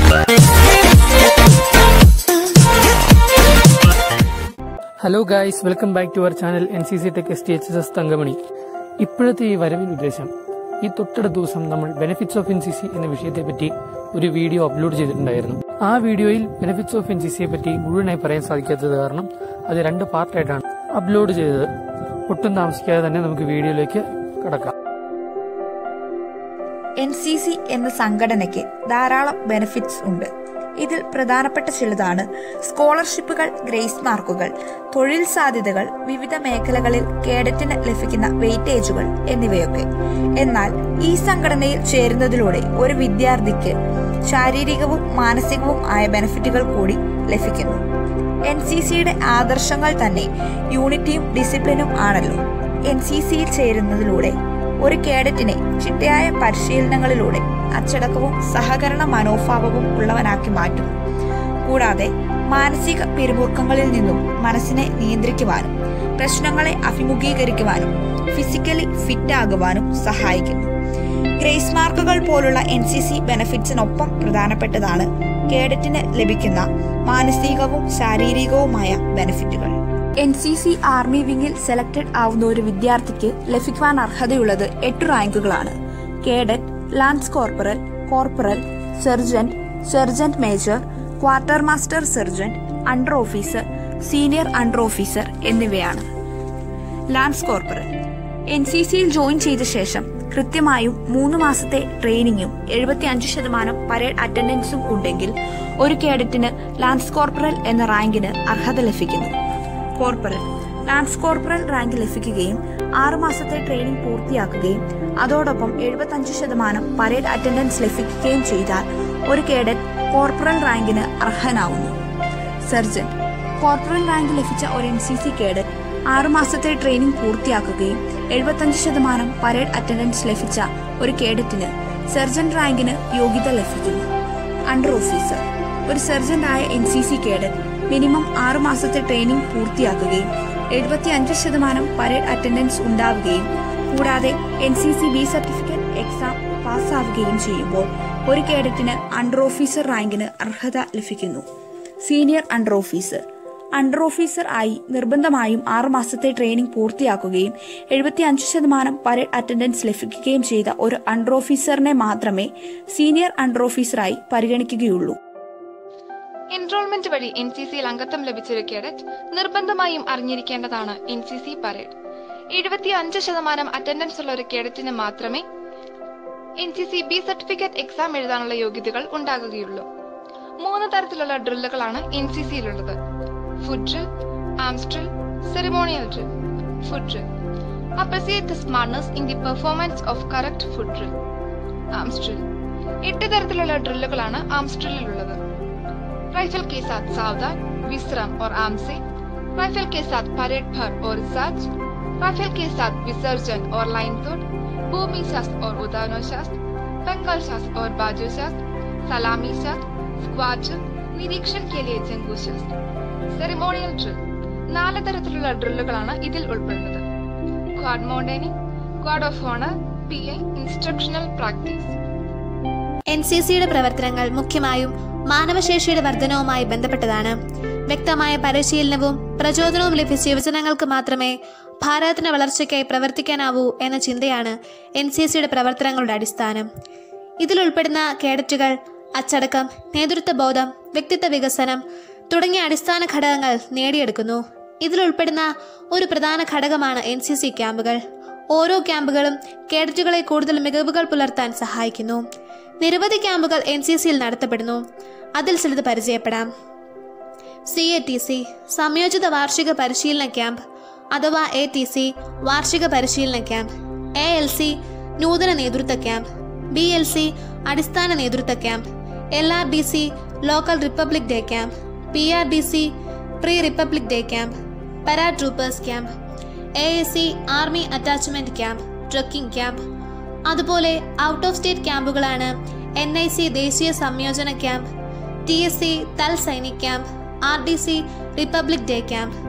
hello guys welcome back to our channel N C C tech S T H S Thankamani ഇപ്പോഴത്തെ ഈ വരവിന് ഉദ്ദേശം ഈ തൊട്ടടുത്ത ദിവസം നമ്മൾ benefits of N C C എന്ന വിഷയത്തെ പറ്റി ഒരു വീഡിയോ അപ്ലോഡ് ചെയ്തിട്ടുണ്ടായിരുന്നു ആ വീഡിയോയിൽ ബെനിഫിറ്റ്സ് ഓഫ് എൻ സി സിയെ പറ്റി മുഴുവനായി പറയാൻ സാധിക്കാത്തത് കാരണം അത് രണ്ട് പാർട്ടായിട്ടാണ് അപ്ലോഡ് ചെയ്തത് ഒട്ടും താമസിക്കാതെ തന്നെ നമുക്ക് വീഡിയോയിലേക്ക് കടക്കാം എൻ സി സി എന്ന സംഘടനയ്ക്ക് ധാരാളം ബെനിഫിറ്റ്സ് ഉണ്ട് ഇതിൽ പ്രധാനപ്പെട്ട ചിലതാണ് സ്കോളർഷിപ്പുകൾ ഗ്രേസ് മാർക്കുകൾ തൊഴിൽ സാധ്യതകൾ വിവിധ മേഖലകളിൽ കേഡറ്റിന് ലഭിക്കുന്ന വെയിറ്റേജുകൾ എന്നിവയൊക്കെ എന്നാൽ ഈ സംഘടനയിൽ ചേരുന്നതിലൂടെ ഒരു വിദ്യാർത്ഥിക്ക് ശാരീരികവും മാനസികവും ആയ ബെനിഫിറ്റുകൾ കൂടി ലഭിക്കുന്നു എൻ സി സിയുടെ ആദർശങ്ങൾ തന്നെ യൂണിറ്റിയും ഡിസിപ്ലിനും ആണല്ലോ എൻ സി സിയിൽ ചേരുന്നതിലൂടെ ഒരു കേഡറ്റിനെ ചിട്ടയായ പരിശീലനങ്ങളിലൂടെ അച്ചടക്കവും സഹകരണ മനോഭാവവും ഉള്ളവനാക്കി മാറ്റുന്നു കൂടാതെ മാനസിക പിരിമുറുക്കങ്ങളിൽ നിന്നും മനസ്സിനെ നിയന്ത്രിക്കുവാനും പ്രശ്നങ്ങളെ അഭിമുഖീകരിക്കുവാനും ഫിസിക്കലി ഫിറ്റ് ആകുവാനും സഹായിക്കുന്നു ഗ്രേസ് മാർക്കുകൾ പോലുള്ള എൻ സി സി ബെനഫിറ്റ്സിനൊപ്പം പ്രധാനപ്പെട്ടതാണ് കേഡറ്റിന് ലഭിക്കുന്ന മാനസികവും ശാരീരികവുമായ ബെനഫിറ്റുകൾ എൻ സി സി ആർമി വിങ്ങിൽ സെലക്ടഡ് ആവുന്ന ഒരു വിദ്യാർത്ഥിക്ക് ലഭിക്കുവാൻ അർഹതയുള്ളത് എട്ട് റാങ്കുകളാണ് cadet lance corporal corporal sergeant sergeant major quarter master sergeant under officer senior under officer എന്നിവയാണ് ലാൻസ് കോർപ്പറൽ എൻ സി സിയിൽ ജോയിൻ ചെയ്ത ശേഷം കൃത്യമായും മൂന്ന് മാസത്തെ ട്രെയിനിങ്ങും എഴുപത്തി അഞ്ച് ശതമാനം പരേഡ് അറ്റൻഡൻസും ഉണ്ടെങ്കിൽ ഒരു കേഡറ്റിന് ലാൻസ് കോർപ്പറൽ എന്ന റാങ്കിന് അർഹത ലഭിക്കുന്നു കോർപ്പറൽ ലാൻസ് കോർപ്പറൽ റാങ്ക് ലഭിക്കുകയും ആറ് മാസത്തെ ട്രെയിനിങ് പൂർത്തിയാക്കുകയും അതോടൊപ്പം എഴുപത്തഞ്ച് ശതമാനം പരേഡ് അറ്റൻഡൻസ് ലഭിക്കുകയും ചെയ്താൽ ഒരു കേഡറ്റ് കോർപ്പറൽ റാങ്കിന് അർഹനാവുന്നു സർജൻ കോർപ്പറൽ റാങ്ക് ലഭിച്ച ഒരു എൻ സി സി കേഡറ്റ് ആറു മാസത്തെ ട്രെയിനിങ് പൂർത്തിയാക്കുകയും എഴുപത്തഞ്ച് ശതമാനം പരേഡ് അറ്റൻഡൻസ് ലഭിച്ച ഒരു കേഡറ്റിന് സർജൻ റാങ്കിന് യോഗ്യത ലഭിക്കുന്നു അണ്ടർ ഓഫീസർ ഒരു സർജന്റായ N C C cadet minimum ആറു മാസത്തെ ട്രെയിനിങ് പൂർത്തിയാക്കുകയും എഴുപത്തി അഞ്ച് ശതമാനം പരേഡ് അറ്റൻഡൻസ് ഉണ്ടാവുകയും കൂടാതെ N C C B certificate exam പാസ്സാവുകയും ചെയ്യുമ്പോൾ ഒരു കേഡറ്റിന് അണ്ടർ ഓഫീസർ റാങ്കിന് അർഹത ലഭിക്കുന്നു senior under officer under officer ആയി നിർബന്ധമായും ആറ് മാസത്തെ ട്രെയിനിങ് പൂർത്തിയാക്കുകയും എഴുപത്തി അഞ്ച് ശതമാനം പരേഡ് അറ്റൻഡൻസ് ലഭിക്കുകയും ചെയ്ത ഒരു അണ്ടർ ഓഫീസറിനെ മാത്രമേ സീനിയർ അണ്ടർ ഓഫീസറായി പരിഗണിക്കുകയുള്ളൂ എൻറോൾമെന്റ് വഴി എൻ സി സിയിൽ അംഗത്വം ലഭിച്ചൊരു കേഡറ്റ് നിർബന്ധമായും അറിഞ്ഞിരിക്കേണ്ടതാണ് എൻ സി സി പരേഡ് എഴുപത്തി അഞ്ച് ശതമാനം അറ്റൻഡൻസ് ഉള്ള ഒരു കേഡറ്റിന് മാത്രമേ N C C B certificate exam എഴുതാനുള്ള യോഗ്യതകൾ ഉണ്ടാകുകയുള്ളൂ മൂന്ന് തരത്തിലുള്ള ഡ്രില്ലുകളാണ് എൻ സി സിയിലുള്ളത് foot drill arms drill ceremonial drill foot drill appreciate the smartness in the performance of correct foot drill arms drill എട്ട് തരത്തിലുള്ള ഡ്രില്ലുകളാണ് ആംസ് ഡ്രില്ലിലുള്ളത് राइफल के साथ सावधान विश्राम और आम से राइफल के साथ परेड भर और रिसर्च राइफल के साथ विसर्जन और लाइन तोड़ भूमि शास्त्र और उदाहरण शास्त्र बंगाल शास्त्र और बाजू शास्त्र सलामी शास्त्र स्क्वाड നിരീക്ഷൺ के लिए ജംഗു ശാസ്ത്ര സെറിമോണിയൽ ഡ്രിൽ നാല് തരത്തിലുള്ള ഡ്രില്ലുകളാണ് ഇതിൽ ഉൾപ്പെടുന്നത് guard mounting guard of honour P I instructional practice N C സിയുടെ പ്രവർത്തനങ്ങൾ മുഖ്യമായും മാനവശേഷിയുടെ വർധനവുമായി ബന്ധപ്പെട്ടതാണ് വ്യക്തമായ പരിശീലനവും പ്രചോദനവും ലഭിച്ച യുവജനങ്ങൾക്ക് മാത്രമേ ഭാരതത്തിന്റെ വളർച്ചയ്ക്കായി പ്രവർത്തിക്കാനാവൂ എന്ന ചിന്തയാണ് എൻ സി സിയുടെ പ്രവർത്തനങ്ങളുടെ അടിസ്ഥാനം ഇതിലുൾപ്പെടുന്ന കേഡറ്റുകൾ അച്ചടക്കം നേതൃത്വ ബോധം വ്യക്തിത്വ വികസനം തുടങ്ങിയ അടിസ്ഥാന ഘടകങ്ങൾ നേടിയെടുക്കുന്നു ഇതിലുൾപ്പെടുന്ന ഒരു പ്രധാന ഘടകമാണ് എൻ സി സി ക്യാമ്പുകൾ ഓരോ ക്യാമ്പുകളും കേഡറ്റുകളെ കൂടുതൽ മികവുകൾ പുലർത്താൻ സഹായിക്കുന്നു നിരവധി ക്യാമ്പുകൾ എൻ സി സിയിൽ നടത്തപ്പെടുന്നു അതിൽ ചിലത് പരിചയപ്പെടാം സി എ ടി സി സംയോജിത വാർഷിക പരിശീലന ക്യാമ്പ് അഥവാ എ ടി സി വാർഷിക പരിശീലന ക്യാമ്പ് എ എൽ സി നൂതന നേതൃത്വ ക്യാമ്പ് ബി എൽ സി അടിസ്ഥാന നേതൃത്വ camp L R D C local Republic Day camp P R D C pre Republic Day camp paratroopers camp A S C army attachment camp trekking camp അതുപോലെ out of state ക്യാമ്പുകളാണ് N I C ദേശീയ സംയോജന camp T S C Thal Sainik camp R D C Republic Day camp